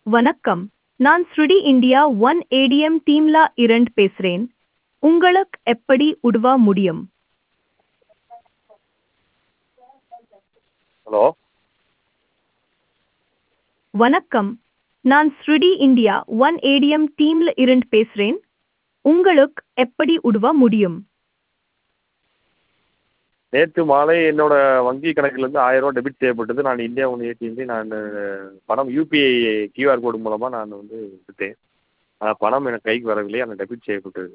வணக்கம் நான் ஸ்ருடி இந்தியா ஒன் ஏடிஎம் டீம்ல இரண்டு பேசுறேன் உங்களுக்கு எப்படி உதவ முடியும் ஹலோ வணக்கம் நான் ஸ்ருடி இந்தியா ஒன் ஏடிஎம் டீம்ல இரண்டு பேசுறேன் உங்களுக்கு எப்படி உதவ முடியும் நேற்று மாலை என்னோட வங்கி கணக்கிலேருந்து ஆயிரம் ரூபா டெபிட் செய்யப்பட்டது நான் இந்தியா ஒன் ஏடிஎம்லேயும் நான் பணம் யூபிஐ கியூஆர் கோடு மூலமாக நான் வந்து விட்டேன் ஆனால் பணம் எனக்கு கைக்கு வரவில்லை ஆனால் டெபிட் செய்யப்பட்டது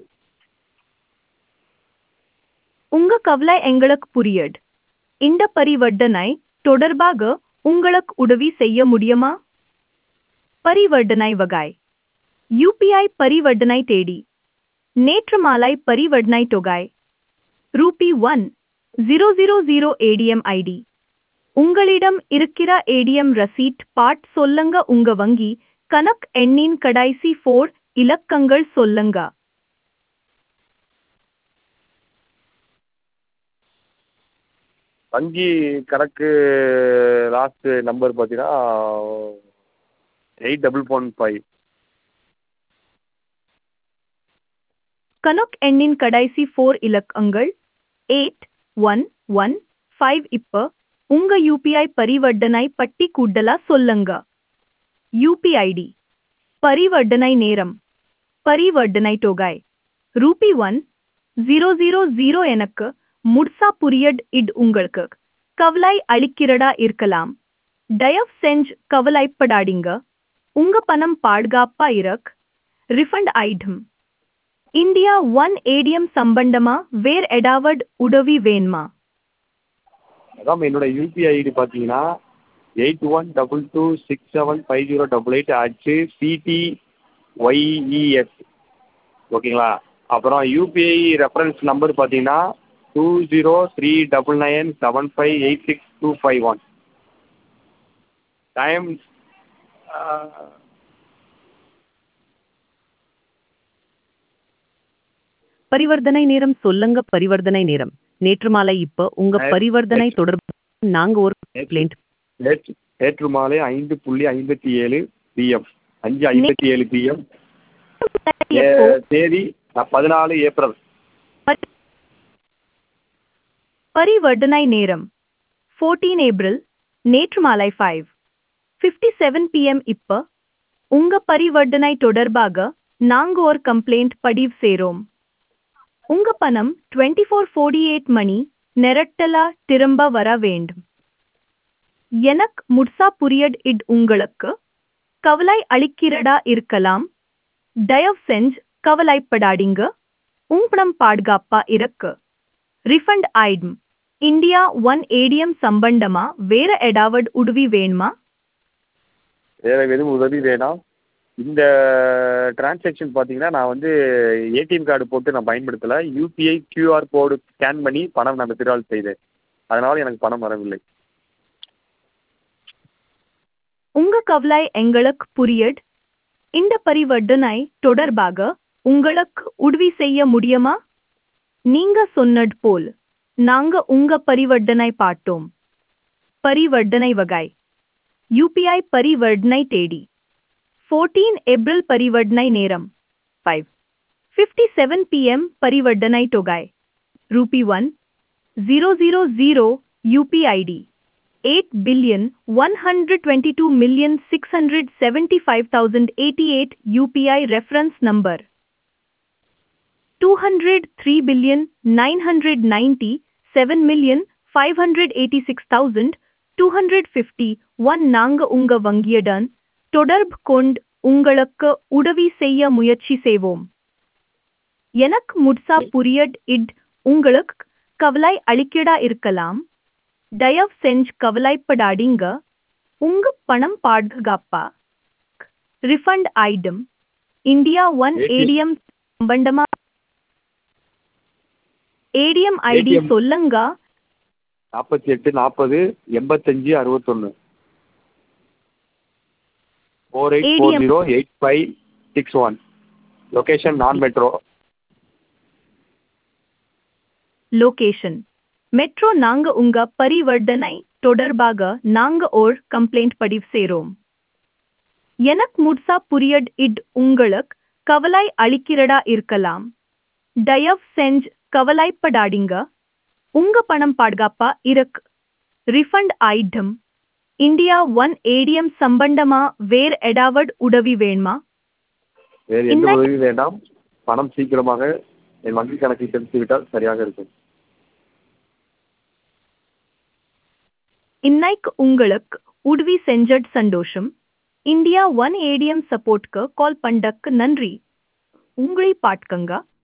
உங்க கவலை எங்களுக்கு புரியுது இந்த பரிவர்த்தனை தொடர்பாக உங்களுக்கு உதவி செய்ய முடியுமா பரிவர்த்தனை வகை யூபிஐ பரிவர்த்தனை தேடி நேற்று மாலை பரிவர்த்தனை தொகை rupee one zero zero zero ATM ID உங்களிடம் இருக்கிற ஏடிஎம் ரசீட் பாட் சொல்லுங்க உங்க வங்கி கணக் எண்ணின் கடைசி ஃபோர் இலக்கங்கள் சொல்லுங்க வங்கி கணக்கு லாஸ்ட்டு நம்பர் பார்த்தீங்கன்னா எயிட் டபுள் ஒன் ஃபைவ் கணக் எண்ணின் கடைசி ஃபோர் இலக்கங்கள் எயிட் ஒன் ஒன் ஃபைவ் இப்ப உங்க யூபிஐ பரிவர்த்தனை பட்டி கூட்டலா சொல்லுங்க யூபிஐடி பரிவர்த்தனை நேரம் பரிவர்த்தனை தொகை rupee one zero zero zero எனக்கு முட்சா புரியட் இட் உங்களுக்கு கவலை அளிக்கிறடா இருக்கலாம் தயவு செஞ்சு கவலைப்படாதீங்க உங்க பணம் பாதுகாப்பா இருக் refund item India one ATM சம்பந்தமா வேற எடாவட் உதவி வேணுமா அதான் என்னோட யூபிஐ ஐடி பார்த்தீங்கன்னா eight one double two six seven five zero double eight அச்சு பிடி ஒய்இஎஸ் ஓகேங்களா அப்புறம் யூபிஐ ரெஃபரன்ஸ் நம்பர் பார்த்தீங்கன்னா two zero three double nine seven five eight six two five one time பரிவர்த்தனை நேரம் சொல்லுங்க பரிவர்த்தனை நேரம் நேற்று மாலை இப்ப உங்க நேற்று- பரிவர்த்தனை நேற்று- தொடர்பு நாங்க ஒரு கம்ப்ளைண்ட் நேற்று நேற்று மாலை ஐந்து புள்ளி ஐம்பத்தி ஏழு பிஎம் அஞ்சு ஐம்பத்தி ஏழு பிஎம் எப்போ தேதி பதினாலு ஏப்ரல் பரிவர்த்தனை நேரம் ஃபோர்டீன் ஏப்ரல் நேற்று மாலை ஃபைவ் ஃபிஃப்டி செவன் பிஎம் இப்ப உங்க பரிவர்த்தனை தொடர்பாக நாங்க ஒரு கம்ப்ளைண்ட் பதிவு செய்றோம் உங்க பணம் டுவெண்ட்டி ஃபோர் ஃபோர்ட்டி எயிட் மணி நெரட்டலா திரும்ப வர வேண்டும் எனக்கு முட்சா புரியட் இட் உங்களுக்கு கவலை அளிக்கிறடா இருக்கலாம் தயவு செஞ்சு கவலைப்படாதீங்க உங்க பணம் பாதுகாப்பா இருக்கு ரிஃபண்ட் ஆயிடும் இந்தியா ஒன் ஏடிஎம் சம்பந்தமா வேற எடாவட் உதவி வேணுமா வேற எதுவும் உதவி வேணாம் இந்த டிரான்சாக்ஷன் பார்த்தீங்கன்னா நான் வந்து ஏடிஎம் கார்டு போட்டு நான் பயன்படுத்தலை யூபிஐ கியூஆர் கோடு ஸ்கேன் பண்ணி பணம் நான் வித்ட்ரால் செய்தேன் அதனால் எனக்கு பணம் வரவில்லை உங்க கவலை எங்களுக்கு புரியட் இந்த பரிவர்த்தனை தொடர்பாக உங்களுக்கு உதவி செய்ய முடியுமா நீங்க சொன்னது போல் நாங்க உங்க பரிவர்த்தனை பார்த்தோம் பரிவர்த்தனை வகை யூபிஐ பரிவர்த்தனை தேடி ஃபோர்டீன் ஏப்ரல் பரிவர்த்தனை நேரம் ஃபைவ் ஃபிஃப்டி செவன் பிஎம் பரிவர்த்தனை தொகை rupee one zero zero zero UPI ID eight billion one hundred twenty-two million six hundred seventy-five thousand eighty-eight UPI reference number two hundred three billion nine hundred ninety seven million five hundred eighty-six thousand two hundred fifty one நாங்க உங்க வங்கியுடன் தொடர்பு கொண்டு உங்களுக்கு உதவி செய்ய முயற்சி செய்வோம் எனக்கு முட்சா புரியட் இட் உங்களுக்கு கவலை அளிக்கடா இருக்கலாம் தயவு செஞ்சு கவலைப்படாதீங்க உங்க பணம் பாதுகாப்பா refund item India one ATM ATM சம்பந்தமா ஏடிஎம் ஐடி ATM சொல்லுங்க நாற்பத்தி எட்டு நாற்பது எண்பத்தஞ்சு அறுபத்தொன்று four eight four ADM zero eight five six one location நான் மெட்ரோ லொகேஷன் மெட்ரோ நாங்க உங்க பரிவர்த்தனை தொடர்பாக நாங்க ஓர் கம்ப்ளைண்ட் பதிவு செய்றோம் எனக்கு முட்சா புரியட் இட் உங்களுக்கு கவலை அளிக்கிறடா இருக்கலாம் தயவு செஞ்சு கவலைப்படாதீங்க உங்க பணம் பாதுகாப்பா இருக்கு refund item India one ATM சம்பந்தமா வேற ஏதாவது உதவி வேணுமா வேறு எந்த இன்னைக்கு- உதவியும் வேண்டாம் பணம் சீக்கிரமாக என் வங்கி கணக்கில் செலுத்தி விட்டால் சரியாக இருக்கும் இன்னைக்கு உங்களுக்கு உதவி செஞ்சட் சந்தோஷம் இந்தியா ஒன் ஏடிஎம் சப்போர்ட்க்கு கால் பண்ணக்கு நன்றி உங்களை பாட்கங்க